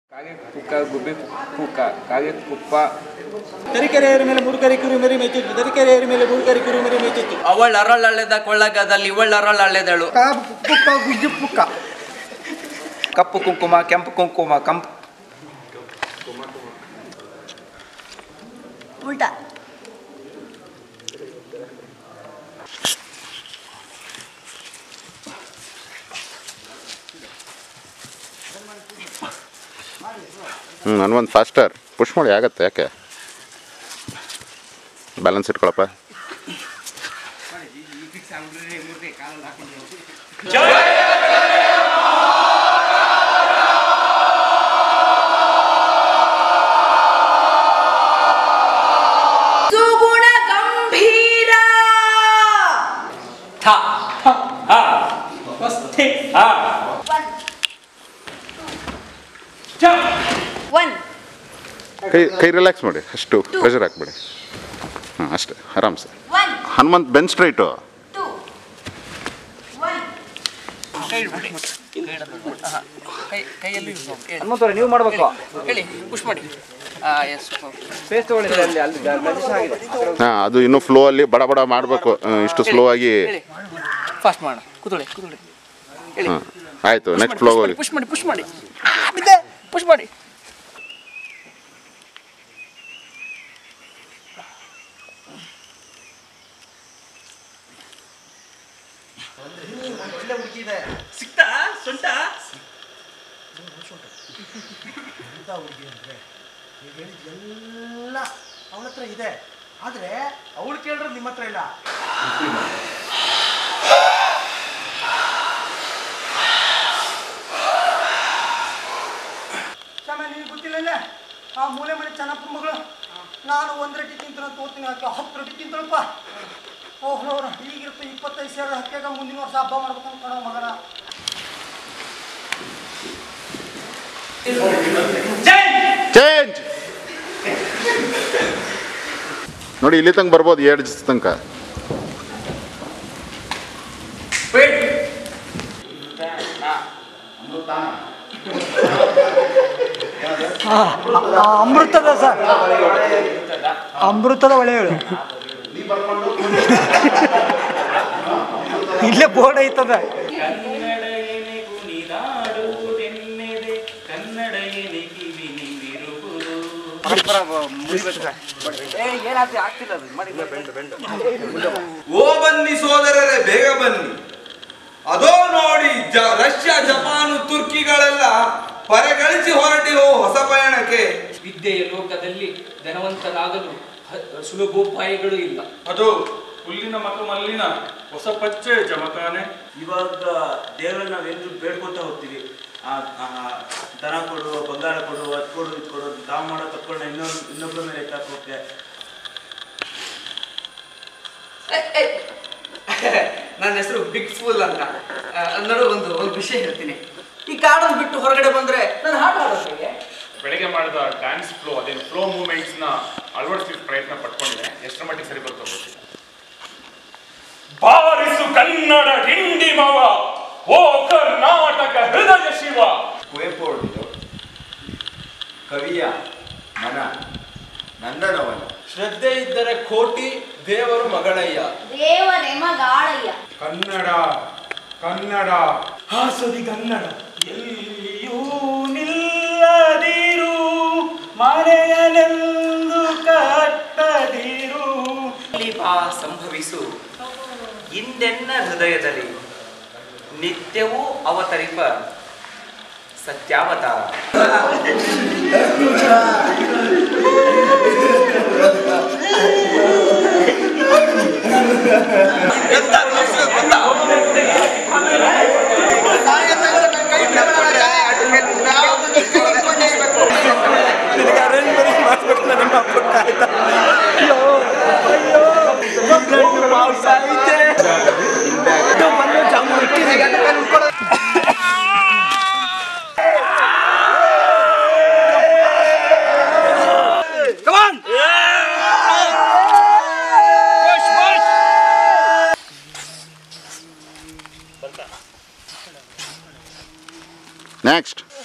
ಕಾಗೆ ಕುಕ್ಕ ಗುಬ್ಬಿ ಕುಕ್ಕ ಕಾಗೆ ಕುಪ್ಪ ತರೀಕೆರೆಯರ ಮೇಲೆ ಮುರುಕರಿ ಕುರು ಮರಿ ಮೆಚ್ಚಿತ್ತು ತರೀಕೆರೆಯರ ಮೇಲೆ ಮುರುಕರಿ ಕುರು ಮರಿ ಮೆಚ್ಚಿತ್ತು ಅವಳ ಅರಳಳೆದ ಕೊಳ್ಳಗದಲ್ಲಿ ಇವಳ ಅರಳಳೆದಳು ಪುಕ್ಕ ಗುಜ್ಜು ಪುಕ್ಕ ಕಪ್ಪು ಕುಂಕುಮ ಕೆಂಪು ಕುಂಕುಮ ಕಂಪ್ ಉಲ್ಟಾ ಹ್ಞೂ ನನಗೊಂದು ಫಾಸ್ಟರ್ ಪುಷ್ ಮಾಡಿ ಆಗತ್ತೆ ಯಾಕೆ ಬ್ಯಾಲೆನ್ಸ್ ಇಟ್ಕೊಳಪ್ಪ ಸುಗುಣ ಗಂಭೀರ ಥ ಒನ್ ಕೈ ಕೈ ರಿಲ್ಯಾಕ್ಸ್ ಮಾಡಿ ಅಷ್ಟು ಪ್ರೆಷರ್ ಹಾಕ್ಬೇಡಿ ಹಾಂ ಅಷ್ಟೇ ಆರಾಮ್ಸೆ one Hanumanth bend straight two one ಕೈ ಕೈಯಲ್ಲಿ use ಮಾಡು. ಹೇಳಿ. ಹನುಮಂತವ್ರೆ ನೀವು ಮಾಡಬೇಕು ಹೇಳಿ ಪುಷ್ ಮಾಡಿ ಎಸ್ ಸ್ಪೇಸ್ ತಗೊಳ್ಳಿದ್ರೆ ಅಲ್ಲಿ ಅಲ್ಲಿ congestion ಆಗಿದೆ ಹಾಂ ಅದು ಇನ್ನೂ ಫ್ಲೋ ಅಲ್ಲಿ ಬಡ ಬಡ ಮಾಡಬೇಕು ಇಷ್ಟು ಸ್ಲೋ ಆಗಿ ಹೇಳಿ ಫಾಸ್ಟ್ ಮಾಡೋಣ ಕೂತ್ಕೊಳ್ಳಿ ಕೂತ್ಕೊಳ್ಳಿ ಹೇಳಿ ಹಾಂ ಆಯಿತು ನೆಕ್ಸ್ಟ್ ಫ್ಲೋ ಹೋಗಿ ಪುಷ್ ಮಾಡಿ ಪುಷ್ ಮಾಡಿ ಬಿದ್ದೆ ಪುಷ್ ಮಾಡಿ ಸಿಕ್ತಾ ಸೊಂಟ ಎಲ್ಲ ಅವಳ ಹತ್ರ ಇದೆ ಆದ್ರೆ ಅವಳು ಕೇಳಿದ್ರೆ ನಿಮ್ಮ ಹತ್ರ ಇಲ್ಲ ಕ್ಷಮೆ ನಿನಗೆ ಗೊತ್ತಿಲ್ಲ ಆ ಮೂಲೆ ಮನೆ ಚೆನ್ನಪ್ಪ ಮಗಳು ನಾನು ಒಂದು ರೊಟ್ಟಿ ತಿಂತಾನೆ ತೋತೀನಿ ಆಕೆ ಹತ್ತು ರೊಟ್ಟಿ ತಿಂತಾಳಪ್ಪ ಓಹ್ ನೋಡ ಈಗಿರುತ್ತೆ ಇಪ್ಪತ್ತೈದು ಸಾವಿರ ಹತ್ತಿಯಾಗ ಮುಂದಿನ ವರ್ಷ ಹಬ್ಬ ಮಾಡ್ಬೇಕು ಅನ್ಕೊಳ್ಳೋ ಮಗನ ಚೇಂಜ್ ನೋಡಿ ಇಲ್ಲಿ ತನಕ ಬರ್ಬೋದು ಎರಡು ದಿವಸ ತನಕ ಅಮೃತದ ಸರ್ ಅಮೃತದ ಒಳೆಗಳು ಇಲ್ಲೇ ಬೋರ್ಡ್ ಐತದ ಕನ್ನಡ ಎನೆ ಕುಣಿದಾಡುವುದೆನ್ನೆದೆ ಕನ್ನಡ ಎನೆ ಕಿವಿ ನಿಂದಿರುವುದು ಓ ಬನ್ನಿ ಸೋದರರೇ ಬೇಗ ಬನ್ನಿ ಅದೋ ನೋಡಿ ಜ ರಷ್ಯಾ ಜಪಾನು ತುರ್ಕಿಗಳೆಲ್ಲ ಪರಗಳಿಸಿ ಹೊರಟಿರೋ ಹೊಸ ಪಯಣಕ್ಕೆ ವಿದ್ಯೆಯ ಲೋಕದಲ್ಲಿ ಧನವಂತರಾಗಲು ಹ- ಸುಲಭೋಪಾಯಗಳು ಇಲ್ಲ ಅದು ಹುಲ್ಲಿನ ಮಕ ಮಲ್ಲಿನ ಹೊಸ ಪಚ್ಚೆ ಜಮಖಾನೆ ಇವಾಗ ದೇವರನ್ನ ನಾವೆಲ್ಲರೂ ಬೇಡ್ಕೊತಾ ಹೋಗ್ತೀವಿ ಆ, ಆ, ದನ ಕೊಡು ಬಂಗಾರ ಕೊಡು ಅದು ಕೊಡು ಇದು ಕೊಡು ಅಂತ ತಾವು ಮಾಡೋ ತಕ್ಕೊಂಡು ಇನ್ನೊಂದು ಇನ್ನೊಬ್ಬರ ಮೇಲೆ ಎತ್ತಾಕೋಕೆ ನನ್ನ ಹೆಸರು ಬಿಗ್ ಫೂಲ್ ಅಂತ ಆ, ನೋಡು ಒಂದು ಒಂದು ವಿಷಯ ಹೇಳ್ತೀನಿ ಈ ಕಾಡನ್ನು ಬಿಟ್ಟು ಹೊರಗಡೆ ಬಂದ್ರೆ ನಾನು ಹಾಡು ಹಾಡೋದು ಹೇಗೆ ಬೆಳಗ್ಗೆ ಮಾಡಿದ ಡ್ಯಾನ್ಸ್ ಫ್ಲೋ ಅದೇನು ಫ್ಲೋ ಮೂವ್ಮೆಂಟ್ಸ್ ನ ಅಳವಡಿಸ್ಲಿಕ್ಕೆ ಪ್ರಯತ್ನ ಪಟ್ಕೊಂಡಿದೆ ಎಷ್ಟರ ಮಟ್ಟಿಗೆ ಸರಿ ಬರ್ತದೆ ಗೊತ್ತಿಲ್ಲ ಬಾರಿಸು ಕನ್ನಡ ಡಿಂಡಿ ಮವ ಓ ಕರ್ನಾಟಕ ಹೃದಯ ಶಿವ ಕುವೆಂಪು ಹೊರಟಿದ್ದು ಕವಿಯ ಮನ ನಂದನವನ ಶ್ರದ್ಧೆ ಇದ್ದರೆ ಕೋಟಿ ದೇವರು ಮಗಳಯ್ಯ ದೇವನೇ ಮಗಾಳಯ್ಯ ಕನ್ನಡ ಕನ್ನಡ ಹಾಸದಿ ಕನ್ನಡ ಎಲ್ಲಿಯೂ ನಿಲ್ಲದಿರು ಮನೆಯನೆಂದು ಕಟ್ಟದಿರು ಬಾ ಸಂಭವಿಸು ಇಂದೆನ್ನ ಹೃದಯದಲ್ಲಿ ನಿತ್ಯವೂ ಅವತರಿಪ ಸತ್ಯಾವತಾರ ನೆಕ್ಸ್ಟ್